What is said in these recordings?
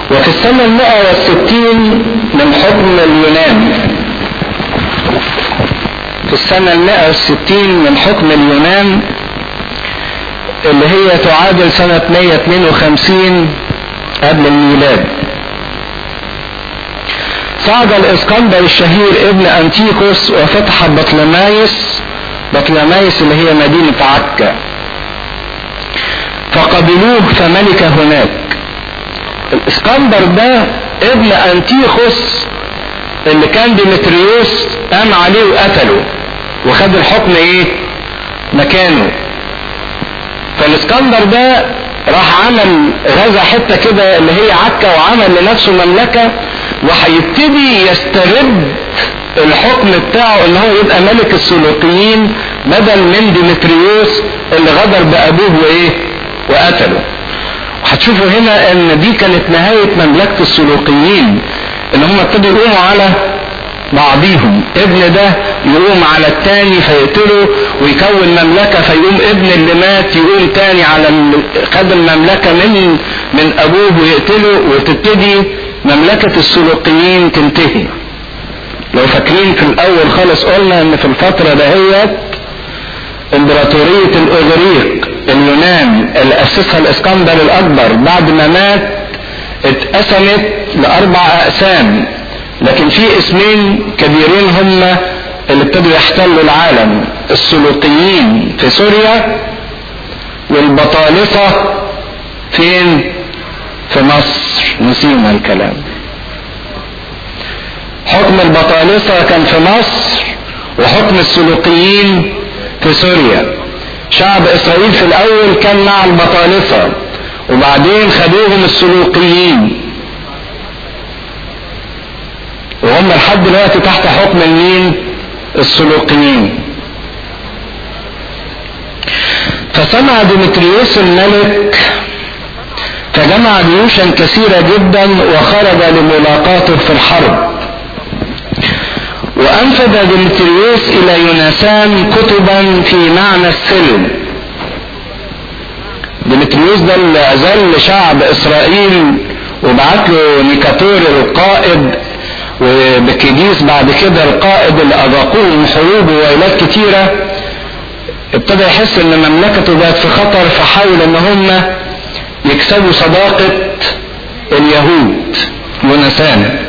وفي السنة المئة والستين من حكم اليونان في السنة المئة والستين من حكم اليونان اللي هي تعادل سنة 152 قبل الميلاد صعد الاسكندر الشهير ابن انتيكوس وفتح بطلمايس بطلمايس اللي هي مدينة عكا فقبلوه فملك هناك الاسكندر ده ابن انتيخوس اللي كان ديمتريوس قام عليه وقتله وخد الحكم ايه مكانه فالاسكندر ده راح عمل غزا حته كده اللي هي عكا وعمل لنفسه مملكه وهيبتدي يسترد الحكم بتاعه ان هو يبقى ملك السلوقيين بدل من ديمتريوس اللي غدر بابوه وايه وقتله هتشوفوا هنا ان دي كانت نهاية مملكة السلوقيين ان هم ابتدوا يقوموا على بعضيهم ابن ده يقوم على التاني فيقتله ويكون مملكة فيقوم ابن اللي مات يقوم تاني على خد المملكة من من ابوه ويقتله وتبتدي مملكة السلوقيين تنتهي لو فاكرين في الاول خالص قلنا ان في الفترة دهيت امبراطورية الاغريق اليونان اللي اسسها الاسكندر الاكبر بعد ما مات اتقسمت لاربع اقسام لكن في اسمين كبيرين هم اللي ابتدوا يحتلوا العالم السلوقيين في سوريا والبطالسة فين في مصر نسينا الكلام حكم البطالسة كان في مصر وحكم السلوقيين في سوريا شعب اسرائيل في الاول كان مع البطالسة وبعدين خدوهم السلوقيين وهم لحد دلوقتي تحت حكم المين السلوقيين فسمع ديمتريوس الملك فجمع جيوشا كثيرة جدا وخرج لملاقاته في الحرب وأنفذ ديمتريوس إلى يونسان كتبا في معنى السلم ديمتريوس ده اللي أذل شعب إسرائيل وبعت له نيكاتور القائد وبكديس بعد كده القائد اللي أذاقوه من حروب وويلات كتيرة ابتدى يحس ان مملكته بقت في خطر فحاول ان هم يكسبوا صداقة اليهود يونسان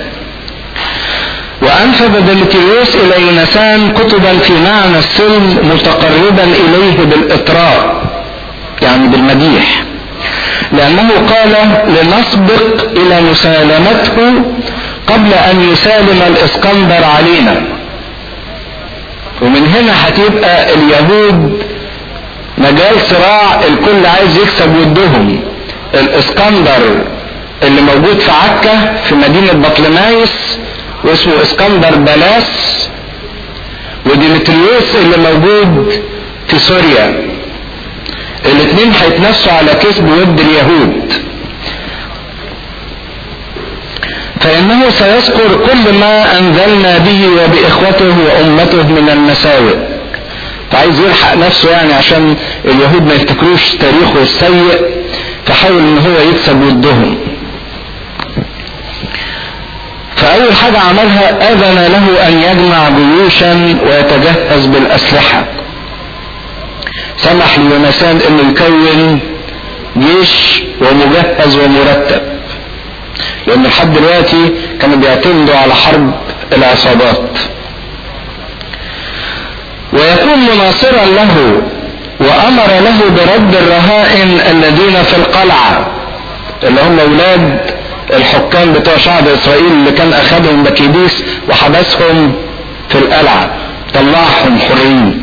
وأنفذ ديمتريوس إلى يونسان كتبا في معنى السلم متقربا إليه بالإطراء يعني بالمديح لأنه قال لنسبق إلى مسالمته قبل أن يسالم الإسكندر علينا ومن هنا هتبقى اليهود مجال صراع الكل عايز يكسب ودهم الإسكندر اللي موجود في عكا في مدينة بطلمايس واسمه اسكندر بلاس وديمتريوس اللي موجود في سوريا الاثنين هيتنافسوا على كسب ود اليهود فانه سيذكر كل ما انزلنا به وباخوته وامته من المساوئ فعايز يلحق نفسه يعني عشان اليهود ما يفتكروش تاريخه السيء فحاول ان هو يكسب ودهم فأول حاجة عملها أذن له أن يجمع جيوشا ويتجهز بالأسلحة سمح ليونسان أنه يكون جيش ومجهز ومرتب لأن لحد دلوقتي كانوا بيعتمدوا على حرب العصابات ويكون مناصرا له وأمر له برد الرهائن الذين في القلعة اللي هم أولاد الحكام بتوع شعب اسرائيل اللي كان اخذهم بكيديس وحبسهم في القلعة طلعهم حرين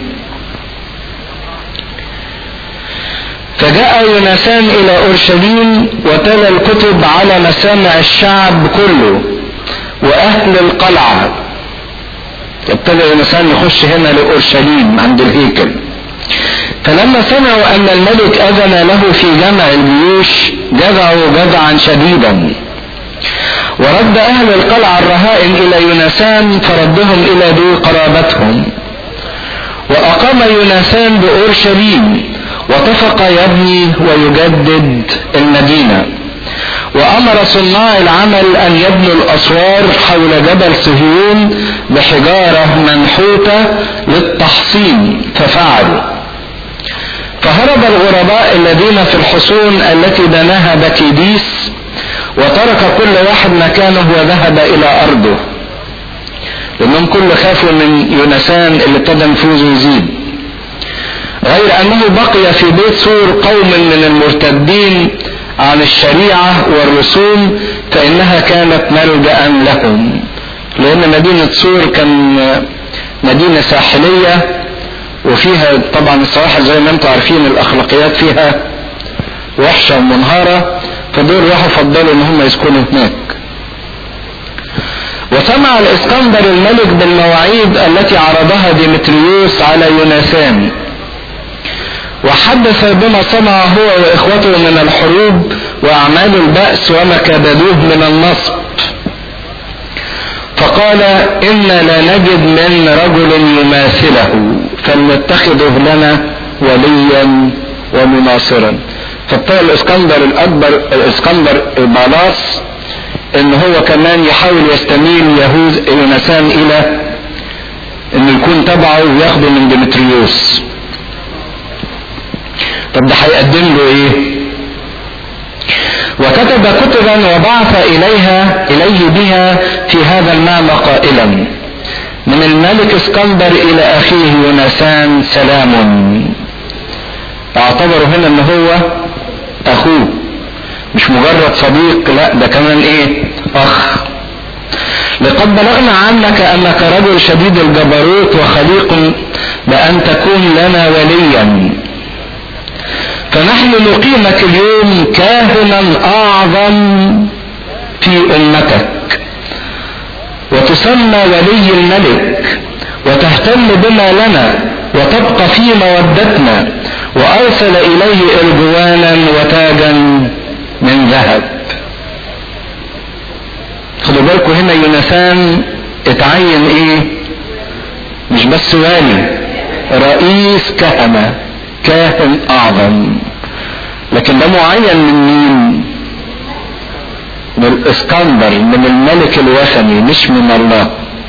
فجاء يونسان الى اورشليم وتلا الكتب على مسامع الشعب كله واهل القلعة ابتدى يونسان يخش هنا لاورشليم عند الهيكل فلما سمعوا ان الملك اذن له في جمع الجيوش جزعوا جزعا شديدا ورد اهل القلعة الرهائن الى يونسان فردهم الى ذي قرابتهم واقام يونسان باورشليم واتفق يبني ويجدد المدينة وامر صناع العمل ان يبنوا الاسوار حول جبل صهيون بحجاره منحوته للتحصين ففعلوا فهرب الغرباء الذين في الحصون التي بناها بكيديس وترك كل واحد مكانه وذهب الى ارضه لانهم كل خافوا من يونسان اللي ابتدى نفوذه يزيد غير انه بقي في بيت سور قوم من المرتدين عن الشريعة والرسوم فإنها كانت ملجأ لهم لأن مدينة سور كان مدينة ساحلية وفيها طبعا السواحل زي ما انتم عارفين الأخلاقيات فيها وحشة ومنهارة فدول راحوا فضلوا ان هم يسكنوا هناك وسمع الاسكندر الملك بالمواعيد التي عرضها ديمتريوس على يوناثان وحدث بما صنع هو واخوته من الحروب واعمال البأس وما كبدوه من النصب فقال إنا لا نجد من رجل يماثله فلنتخذه لنا وليا ومناصرا فابتدى الاسكندر الاكبر الاسكندر بالاس ان هو كمان يحاول يستميل يهوذ يونسان الى انه يكون تبعه وياخده من ديمتريوس طب ده هيقدم له ايه وكتب كتبا وبعث اليها اليه بها في هذا المعنى قائلا من الملك اسكندر الى اخيه يونسان سلام اعتبروا هنا ان هو اخوه مش مجرد صديق لا ده كمان ايه اخ لقد بلغنا عنك انك رجل شديد الجبروت وخليق بان تكون لنا وليا فنحن نقيمك اليوم كاهنا اعظم في امتك وتسمى ولي الملك وتهتم بما لنا وتبقى في مودتنا وارسل اليه ارجوانا وتاجا من ذهب خدوا بالكم هنا يونسان اتعين ايه مش بس والي رئيس كهنه كاهن اعظم لكن ده معين من مين من الاسكندر من الملك الوثني مش من الله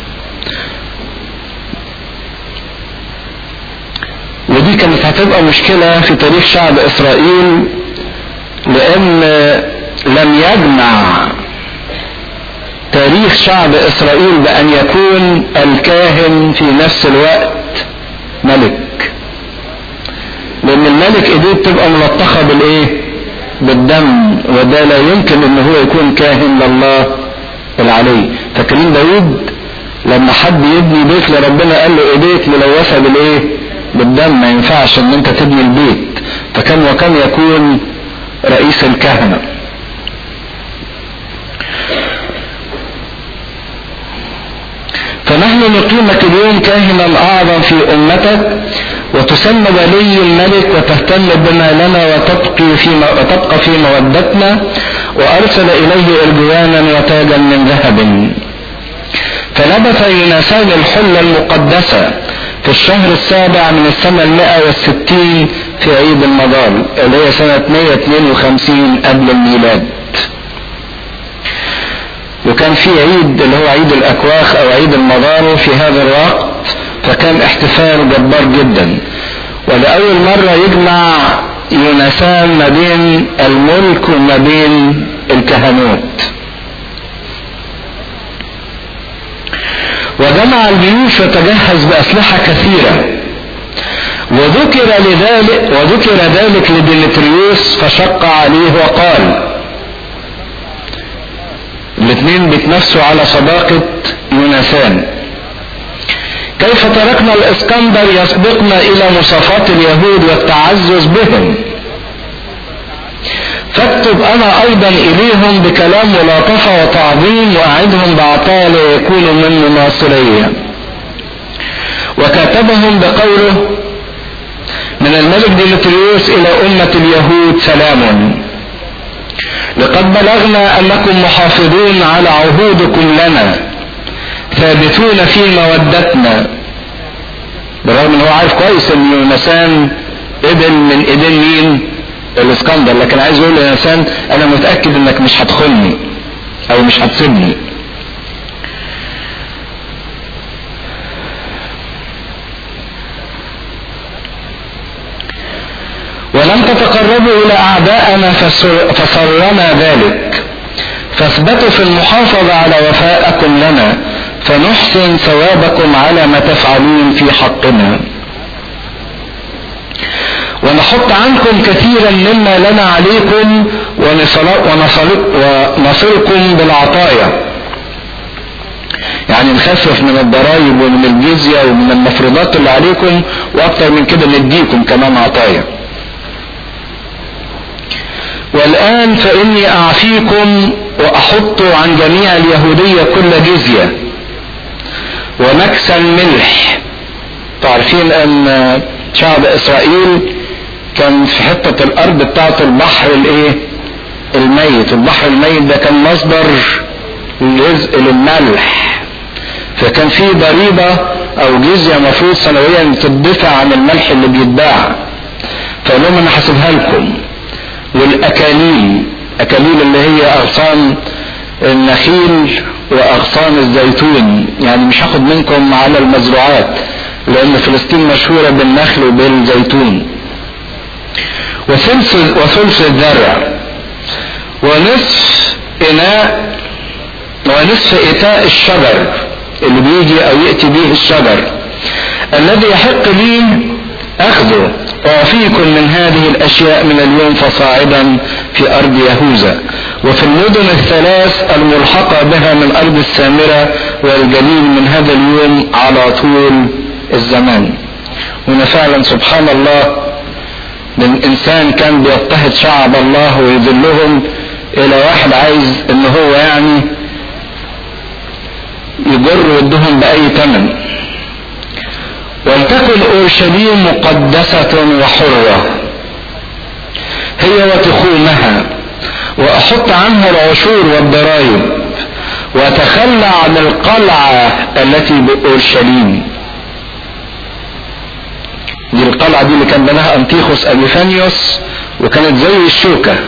ودي كانت هتبقى مشكلة في تاريخ شعب اسرائيل لان لم يجمع تاريخ شعب اسرائيل بان يكون الكاهن في نفس الوقت ملك لان الملك ايديه بتبقى ملطخه بالايه بالدم وده لا يمكن ان هو يكون كاهن لله العلي فاكرين داود لما حد يبني بيت لربنا قال له ايديك ملوثه بالايه بالدم ما ينفعش ان انت تبني البيت فكان وكان يكون رئيس الكهنه فنحن نقيمك اليوم كاهنا اعظم في امتك وتسمى ولي الملك وتهتم بما لنا وتبقي في وتبقى في مودتنا وارسل اليه ارجوانا وتاجا من ذهب فلبث يونسان الحلة المقدسة في الشهر السابع من السنة المائة والستين في عيد المضال اللي هي سنة 152 قبل الميلاد وكان في عيد اللي هو عيد الأكواخ أو عيد المضال في هذا الوقت فكان احتفال جبار جدا ولأول مرة يجمع يونسان ما بين الملك وما بين الكهنوت وجمع الجيوش وتجهز بأسلحة كثيرة وذكر لذلك وذكر ذلك لديمتريوس فشق عليه وقال الاثنين بيتنافسوا على صداقة يونسان كيف تركنا الاسكندر يسبقنا الى مصافات اليهود والتعزز بهم فاكتب انا ايضا اليهم بكلام ملاطفة وتعظيم واعدهم بعطاء ليكونوا من مناصرية وكاتبهم بقوله من الملك ديمتريوس الى امة اليهود سلام لقد بلغنا انكم محافظون على عهودكم لنا ثابتون في مودتنا بالرغم ان هو عارف كويس ان يونسان قبل من ايدين مين الاسكندر لكن عايز يقول للانسان انا متاكد انك مش هتخوني او مش هتسيبني ولم تتقربوا الى اعدائنا فسرنا ذلك فاثبتوا في المحافظه على وفائكم لنا فنحسن ثوابكم على ما تفعلون في حقنا ونحط عنكم كثيرا مما لنا عليكم ونصلكم بالعطايا يعني نخفف من الضرائب ومن الجزية ومن المفروضات اللي عليكم واكتر من كده نديكم كمان عطايا والآن فإني أعفيكم وأحط عن جميع اليهودية كل جزية ومكسا ملح تعرفين أن شعب إسرائيل كان في حتة الأرض بتاعت البحر الإيه؟ الميت، البحر الميت ده كان مصدر رزق للملح. فكان في ضريبة أو جزية مفروض سنويا تدفع عن الملح اللي بيتباع. فقال لهم أنا هسيبها لكم. والأكاليل، أكاليل اللي هي أغصان النخيل وأغصان الزيتون، يعني مش هاخد منكم على المزروعات. لأن فلسطين مشهورة بالنخل وبالزيتون. وثلث وثلث الذرع ونصف إناء ونصف إتاء الشجر اللي بيجي أو يأتي به الشجر الذي يحق لي أخذه أعفيكم من هذه الأشياء من اليوم فصاعدا في أرض يهوذا وفي المدن الثلاث الملحقة بها من أرض السامرة والجليل من هذا اليوم على طول الزمان هنا فعلا سبحان الله من انسان كان بيضطهد شعب الله ويذلهم الى واحد عايز ان هو يعني يجر ودهم باي ثمن ولتكن اورشليم مقدسه وحره هي وتخومها واحط عنها العشور والضرائب واتخلى عن القلعه التي باورشليم دي القلعة دي اللي كان بناها أنتيخوس أبيفانيوس وكانت زي الشوكة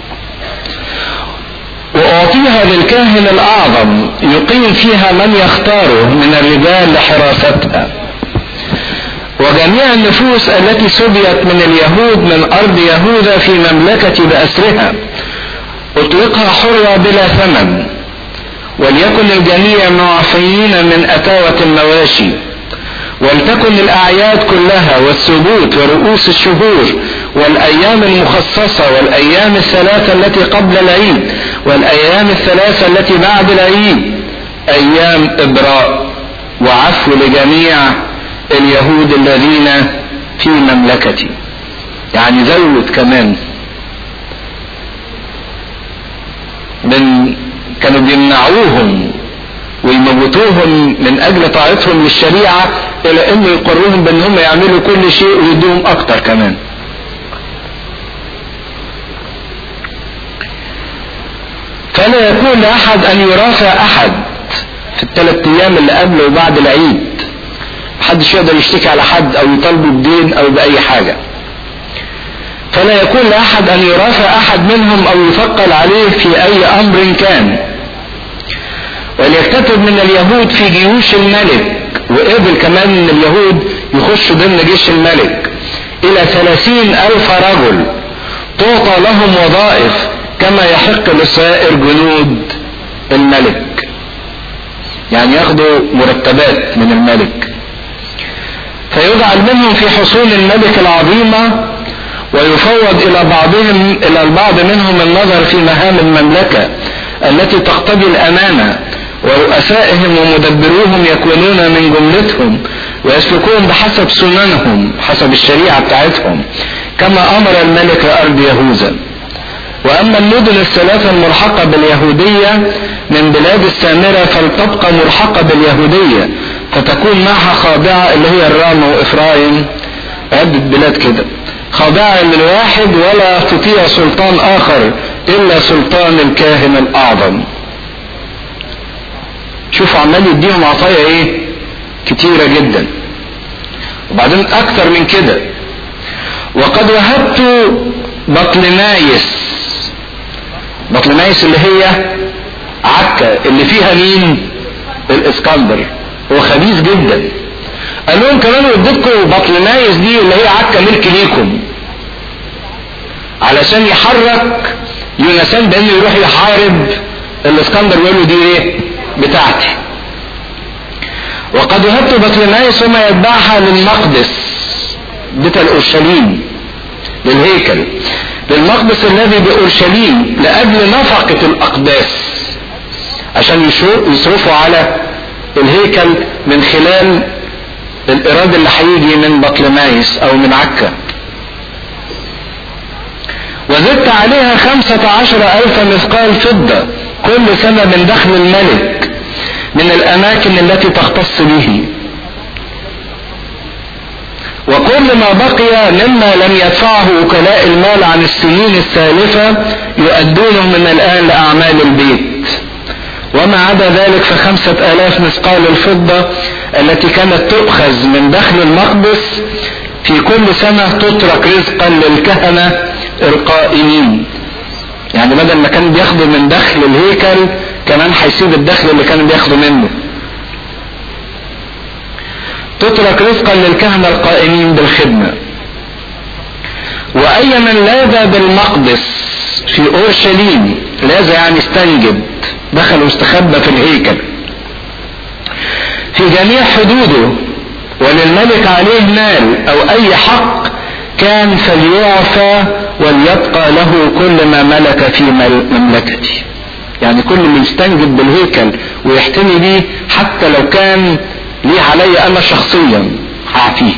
وأعطيها للكاهن الأعظم يقيم فيها من يختاره من الرجال لحراستها وجميع النفوس التي سبيت من اليهود من أرض يهوذا في مملكة بأسرها أطلقها حرة بلا ثمن وليكن الجميع معفيين من أتاوة المواشي ولتكن الأعياد كلها والسبوت ورؤوس الشهور والأيام المخصصة والأيام الثلاثة التي قبل العيد والأيام الثلاثة التي بعد العيد أيام إبراء وعفو لجميع اليهود الذين في مملكتي يعني زود كمان من كانوا بيمنعوهم ويموتوهم من اجل طاعتهم للشريعه الى انه يقروهم بان هم يعملوا كل شيء ويدوهم اكتر كمان فلا يكون لاحد ان يرافع احد في الثلاث ايام اللي قبل وبعد العيد محدش يقدر يشتكي على حد او يطالبه بدين او باي حاجه فلا يكون لاحد ان يرافع احد منهم او يثقل عليه في اي امر كان وليكتتب من اليهود في جيوش الملك وقبل كمان من اليهود يخشوا ضمن جيش الملك الى ثلاثين الف رجل تعطى لهم وظائف كما يحق لسائر جنود الملك يعني ياخدوا مرتبات من الملك فيجعل منهم في حصول الملك العظيمة ويفوض إلى بعضهم إلى البعض منهم النظر في مهام المملكة التي تقتضي الأمانة ورؤسائهم ومدبروهم يكونون من جملتهم ويسلكون بحسب سننهم حسب الشريعة بتاعتهم كما أمر الملك لأرض يهوذا وأما المدن الثلاثة الملحقة باليهودية من بلاد السامرة فلتبقى ملحقة باليهودية فتكون معها خاضعة اللي هي الرام وإفرايم عدة بلاد كده خاضعة للواحد ولا تطيع سلطان آخر إلا سلطان الكاهن الأعظم شوفوا عمال يديهم عطايا ايه كتيرة جدا وبعدين اكتر من كده وقد وهبت بطلمايس بطلمايس اللي هي عكا اللي فيها مين الاسكندر هو خبيث جدا قال لهم كمان وديتكم بطلمايس دي اللي هي عكا ملك ليكم علشان يحرك يونسان بانه يروح يحارب الاسكندر ويقول له دي ايه بتاعتي وقد وهبت بطلمايس وما يتبعها للمقدس بيت الاورشليم للهيكل للمقدس الذي باورشليم لاجل نفقه الاقداس عشان يصرفوا على الهيكل من خلال الايراد اللي هيجي من بطلمايس او من عكا وزدت عليها خمسة عشر ألف مثقال فضة كل سنة من دخل الملك من الأماكن التي تختص به وكل ما بقي مما لم يدفعه وكلاء المال عن السنين السالفة يؤدونه من الآن لأعمال البيت وما عدا ذلك فخمسة آلاف مثقال الفضة التي كانت تؤخذ من دخل المقدس في كل سنة تترك رزقا للكهنة القائمين يعني بدل ما كان بياخدوا من دخل الهيكل كمان هيسيب الدخل اللي كانوا بياخدوا منه تترك رزقا للكهنة القائمين بالخدمة وأي من لاذ بالمقدس في أورشليم لاذ يعني استنجد دخل واستخبى في الهيكل في جميع حدوده وللملك عليه مال أو أي حق كان فليعفى وليبقى له كل ما ملك في مملكته يعني كل اللي يستنجد بالهيكل ويحتمي بيه حتى لو كان ليه علي انا شخصيا هعفيه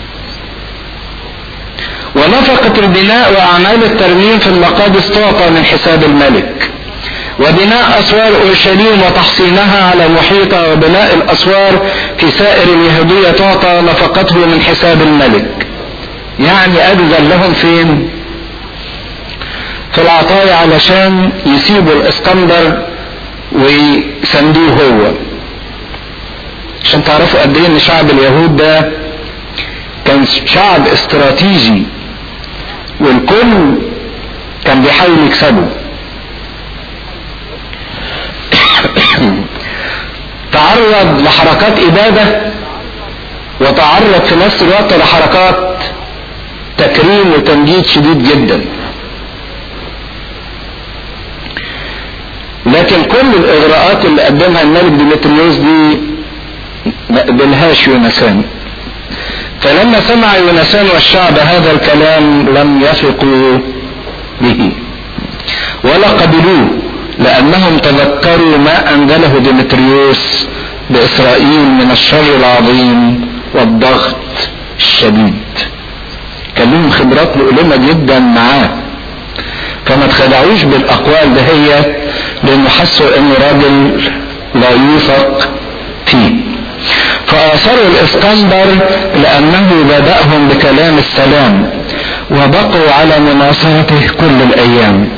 ونفقة البناء واعمال الترميم في المقادس تعطى من حساب الملك وبناء اسوار اورشليم وتحصينها على محيطها وبناء الاسوار في سائر اليهودية تعطى نفقته من حساب الملك يعني أبذل لهم فين في العطايا علشان يسيبوا الاسكندر ويسندوه هو عشان تعرفوا قد ايه ان شعب اليهود ده كان شعب استراتيجي والكل كان بيحاول يكسبه تعرض لحركات اباده وتعرض في نفس الوقت لحركات تكريم وتمجيد شديد جدا لكن كل الاغراءات اللي قدمها الملك ديمتريوس دي ما قبلهاش يونسان فلما سمع يونسان والشعب هذا الكلام لم يثقوا به ولا قبلوه لانهم تذكروا ما انزله ديمتريوس باسرائيل من الشر العظيم والضغط الشديد كان لهم خبرات مؤلمه جدا معاه فما تخدعوش بالاقوال ده هي لانه حسوا انه راجل لا يوثق فيه فاثروا الاسكندر لانه بداهم بكلام السلام وبقوا على مناصرته كل الايام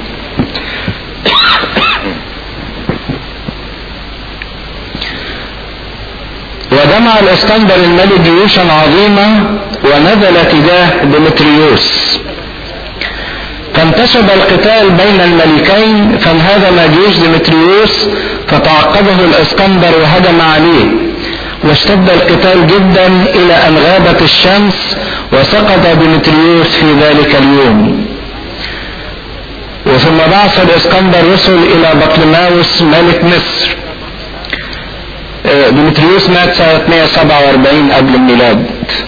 وجمع الاسكندر الملك جيوشا عظيمة ونزل تجاه ديمتريوس فانتشب القتال بين الملكين فانهزم جيوش ديمتريوس فتعقبه الاسكندر وهجم عليه واشتد القتال جدا الى ان غابت الشمس وسقط ديمتريوس في ذلك اليوم وثم بعث الاسكندر رسل الى بطلماوس ملك مصر ديمتريوس مات سنة 147 قبل الميلاد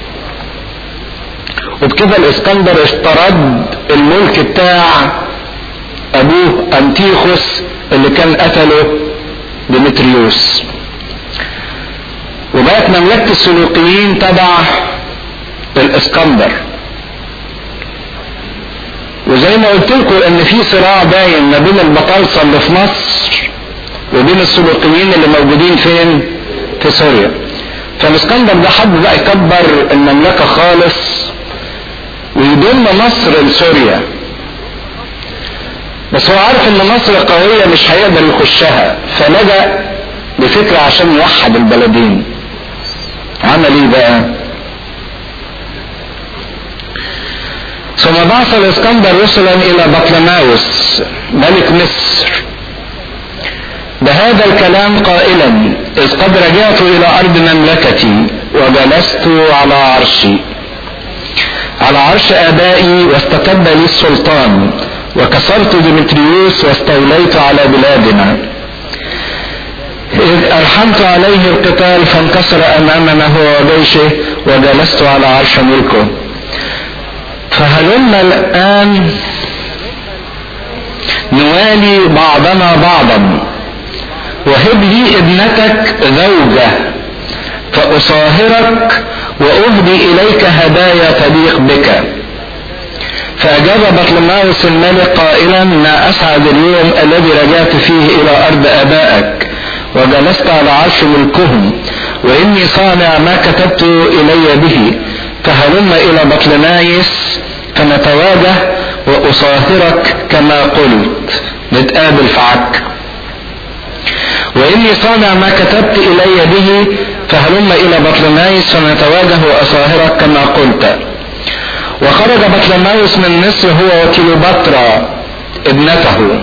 وبكده الاسكندر استرد الملك بتاع ابوه انتيخوس اللي كان قتله ديمتريوس وبقت مملكة السلوقيين تبع الاسكندر وزي ما قلت لكم ان في صراع باين ما بين البطالسة اللي في مصر وبين السلوقيين اللي موجودين فين في سوريا فالاسكندر ده حب بقى يكبر المملكة خالص ويضم مصر لسوريا بس هو عارف ان مصر قوية مش هيقدر يخشها فلجأ بفكرة عشان يوحد البلدين عمل ايه بقى ثم بعث الاسكندر رسلا الى بطلماوس ملك مصر بهذا الكلام قائلا اذ قد رجعت الى ارض مملكتي وجلست على عرشي على عرش ابائي واستتب لي السلطان وكسرت ديمتريوس واستوليت على بلادنا إذ أرحمت عليه القتال فانكسر أمامنا هو وجيشه وجلست على عرش ملكه فهلم الآن نوالي بعضنا بعضا وهب لي ابنتك زوجة فأصاهرك وأهدي إليك هدايا تليق بك فأجاب بطلماوس الملك قائلا ما أسعد اليوم الذي رجعت فيه إلى أرض آبائك وجلست على عرش ملكهم وإني صانع ما كتبت إلي به فهلم إلى بطلمايس فنتواجه وأصاهرك كما قلت نتقابل في عك وإني صانع ما كتبت إلي به فهلم إلى بطلمايس فنتواجه وأصاهرك كما قلت وخرج بطلمايس من مصر هو وكيلوباترا ابنته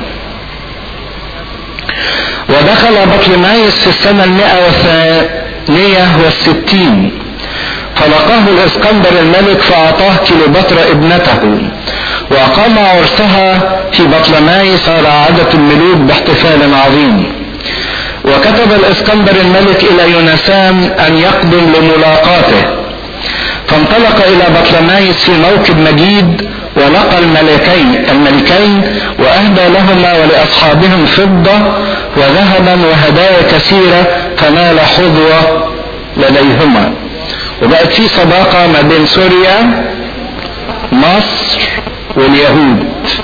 ودخل بطلمايس في السنة المئة والثانية والستين فلقاه الاسكندر الملك فأعطاه كيلوباترا ابنته وأقام عرسها في بطلمايس على عادة الملوك باحتفال عظيم وكتب الاسكندر الملك إلى يونسان أن يقدم لملاقاته فانطلق إلى بطلمايس في موكب مجيد ولقى الملكين الملكين وأهدى لهما ولأصحابهم فضة وذهبا وهدايا كثيرة فنال حظوة لديهما وبقت في صداقة ما بين سوريا مصر واليهود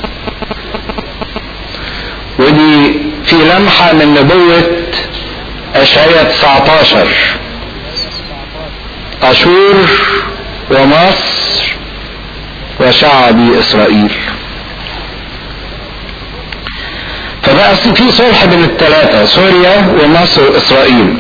ودي في لمحة من نبوة أشعية 19 أشور ومصر وشعب إسرائيل فبقى في صلح بين الثلاثة سوريا ومصر وإسرائيل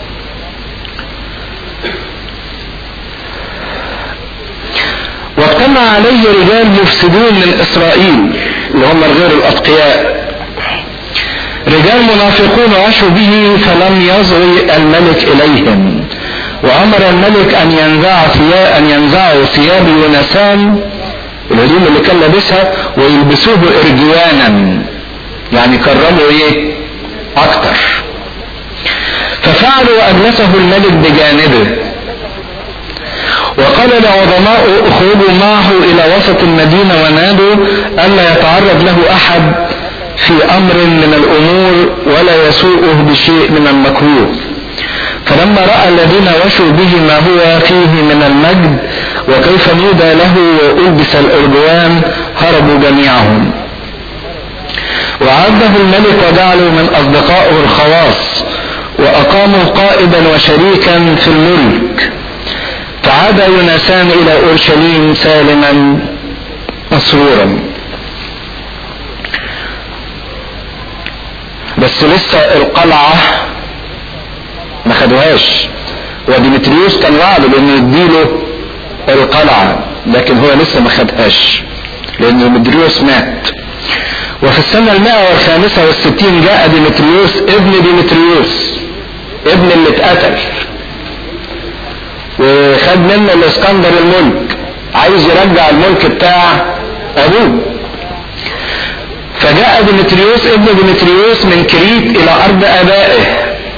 واجتمع عليه رجال مفسدون من إسرائيل اللي هم غير الأتقياء رجال منافقون عاشوا به فلم يصغي الملك إليهم وأمر الملك أن ينزع ثياب أن ينزعوا ثياب يونسان الهدوم اللي كان لابسها ويلبسوه إرجوانا يعني كرموا إيه؟ أكتر ففعلوا وأجلسه الملك بجانبه وقال العظماء اخرجوا معه الى وسط المدينة ونادوا الا يتعرض له احد في امر من الامور ولا يسوءه بشيء من المكروه فلما راى الذين وشوا به ما هو فيه من المجد وكيف نودى له والبس الارجوان هربوا جميعهم وعده الملك وجعله من اصدقائه الخواص واقاموا قائدا وشريكا في الملك فعاد يونسان الى اورشليم سالما مسرورا بس لسه القلعة ما خدوهاش وديمتريوس كان وعده بانه يديله القلعة لكن هو لسه ما خدهاش لان ديمتريوس مات وفي السنة المائة والخامسة والستين جاء ديمتريوس ابن ديمتريوس ابن اللي اتقتل وخد منه الاسكندر الملك عايز يرجع الملك بتاع ابوه فجاء ديمتريوس ابن ديمتريوس من كريت الى ارض ابائه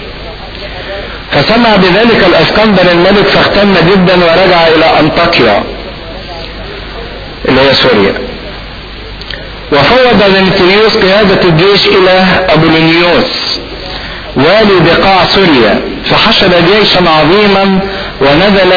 فسمع بذلك الاسكندر الملك فاهتم جدا ورجع الى انطاكيا اللي هي سوريا وفوض ديمتريوس قيادة الجيش الى ابولونيوس والي بقاع سوريا فحشد جيشا عظيما ونزل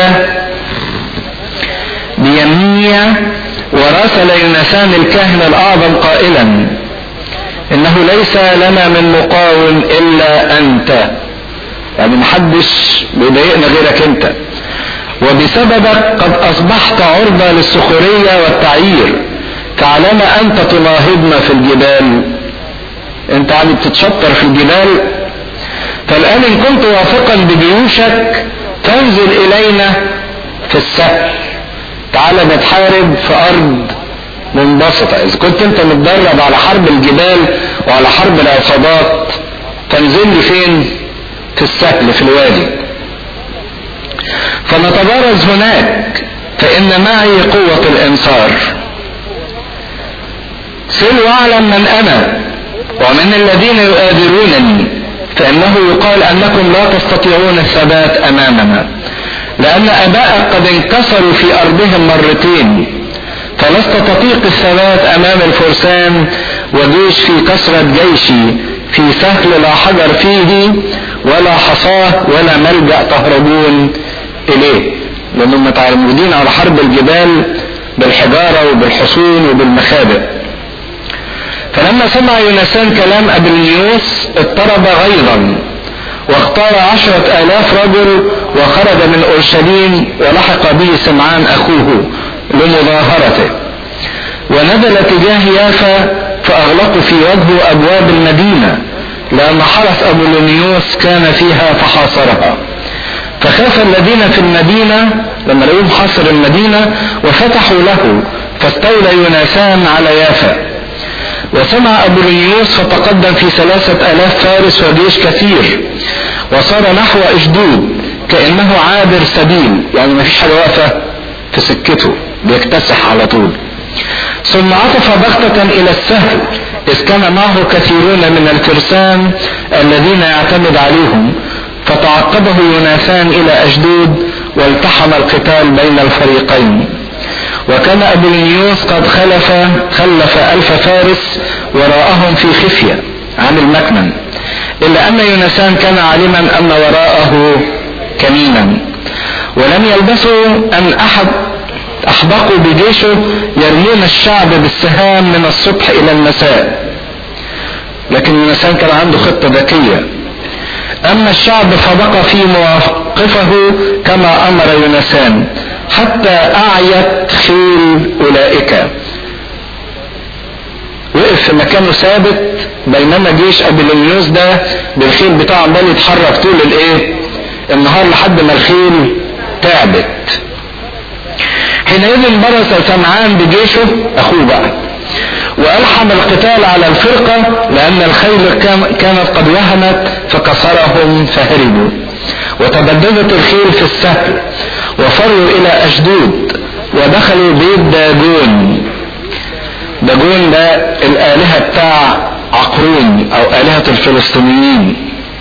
بيمية وراسل يونسان الكاهن الاعظم قائلا انه ليس لنا من مقاوم الا انت يعني محدش بيضايقنا غيرك انت وبسببك قد اصبحت عرضة للسخرية والتعيير فعلما انت تناهضنا في الجبال انت عم بتتشطر في الجبال فالان ان كنت واثقا بجيوشك تنزل الينا في السهل تعال نتحارب في ارض منبسطة اذا كنت انت متدرب على حرب الجبال وعلى حرب العصابات تنزل لي فين في السهل في الوادي فنتبارز هناك فان معي قوة الانصار سل واعلم من انا ومن الذين يؤادرونني فانه يقال انكم لا تستطيعون الثبات امامنا لان اباءك قد انكسروا في ارضهم مرتين فلست تطيق الثبات امام الفرسان وجيش في كثرة جيشي في سهل لا حجر فيه ولا حصاه ولا ملجأ تهربون اليه لانهم متعودين على حرب الجبال بالحجارة وبالحصون وبالمخابئ فلما سمع يونسان كلام ابليوس اضطرب غيظا واختار عشرة آلاف رجل وخرج من أورشليم ولحق به سمعان أخوه لمظاهرته ونزل تجاه يافا فأغلقوا في وجهه أبواب المدينة لأن حرس أبولونيوس كان فيها فحاصرها فخاف الذين في المدينة لما لقوهم حاصر المدينة وفتحوا له فاستولى يونسان على يافا وسمع أبولونيوس فتقدم في ثلاثة ألاف فارس وجيش كثير وصار نحو أشدود كأنه عابر سبيل يعني ما فيش حاجة واقفة في سكته بيكتسح على طول ثم عطف بغتة إلى السهل إذ كان معه كثيرون من الفرسان الذين يعتمد عليهم فتعقبه يوناثان إلى أشدود والتحم القتال بين الفريقين وكان أبولينيوس قد خلف خلف ألف فارس وراءهم في خفية عن المكمن إلا أن يونسان كان عالما أن وراءه كمينا ولم يلبثوا أن أحد أحبقوا بجيشه يرمون الشعب بالسهام من الصبح إلى المساء لكن يونسان كان عنده خطة ذكية أما الشعب فبقى في مواقفه كما أمر يونسان حتى أعيت خيل أولئك وقف في مكانه ثابت بينما جيش ابيلونيوس ده بالخيل بتاعه عمال يتحرك طول الايه النهار لحد ما الخيل تعبت حينئذ برز سمعان بجيشه اخوه بقى والحم القتال على الفرقة لان الخيل كانت قد وهنت فكسرهم فهربوا وتبددت الخيل في السهل وفروا الى اشدود ودخلوا بيت داجون داجون ده الالهة بتاع عقرون او الهة الفلسطينيين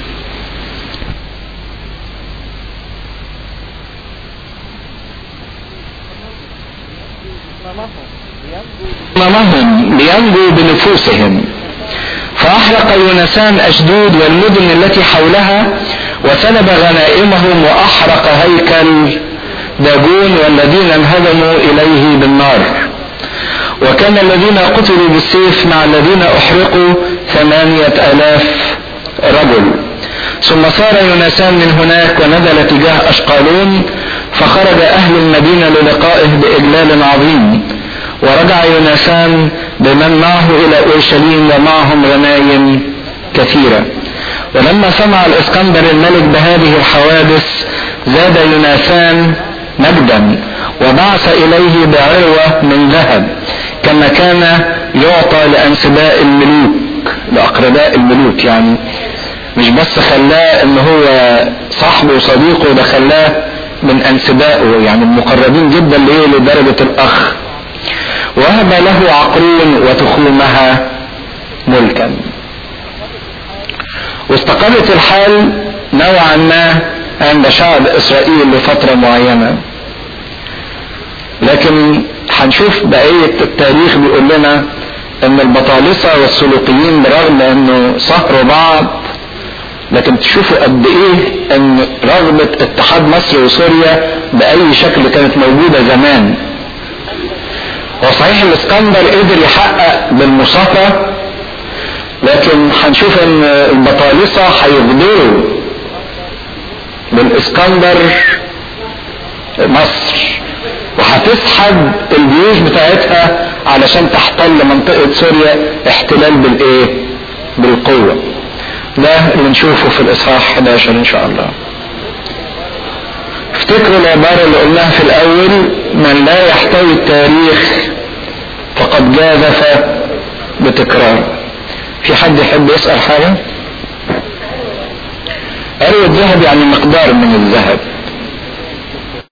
أمامهم لينجوا بنفوسهم فأحرق يونسان أشدود والمدن التي حولها وسلب غنائمهم وأحرق هيكل داجون والذين انهدموا إليه بالنار وكان الذين قتلوا بالسيف مع الذين أحرقوا ثمانية آلاف رجل ثم صار يونسان من هناك ونزل تجاه أشقالون فخرج أهل المدينة للقائه بإجلال عظيم ورجع يونسان بمن معه إلى أورشليم ومعهم غنايم كثيرة ولما سمع الإسكندر الملك بهذه الحوادث زاد يونسان مجدا وبعث إليه بعروة من ذهب كما كان يعطى لأنسباء الملوك لأقرباء الملوك يعني مش بس خلاه ان هو صاحبه وصديقه ده خلاه من انسبائه يعني المقربين جدا ليه لدرجة الاخ وهب له عقرون وتخومها ملكا واستقرت الحال نوعا ما عند شعب اسرائيل لفترة معينة لكن هنشوف بقية التاريخ بيقول لنا ان البطالسة والسلوقيين برغم انه صهروا بعض لكن تشوفوا قد ايه ان رغبة اتحاد مصر وسوريا باي شكل كانت موجودة زمان هو صحيح الاسكندر قدر يحقق بالمصافة لكن هنشوف ان البطالسة هيغدروا بالاسكندر مصر وهتسحب الجيوش بتاعتها علشان تحتل منطقة سوريا احتلال بالايه بالقوة ده اللي نشوفه في الاصحاح 11 ان شاء الله افتكروا العبارة اللي قلناها في الاول من لا يحتوي التاريخ فقد جازف بتكرار في حد يحب يسأل حاجة عروة ذهب يعني مقدار من الذهب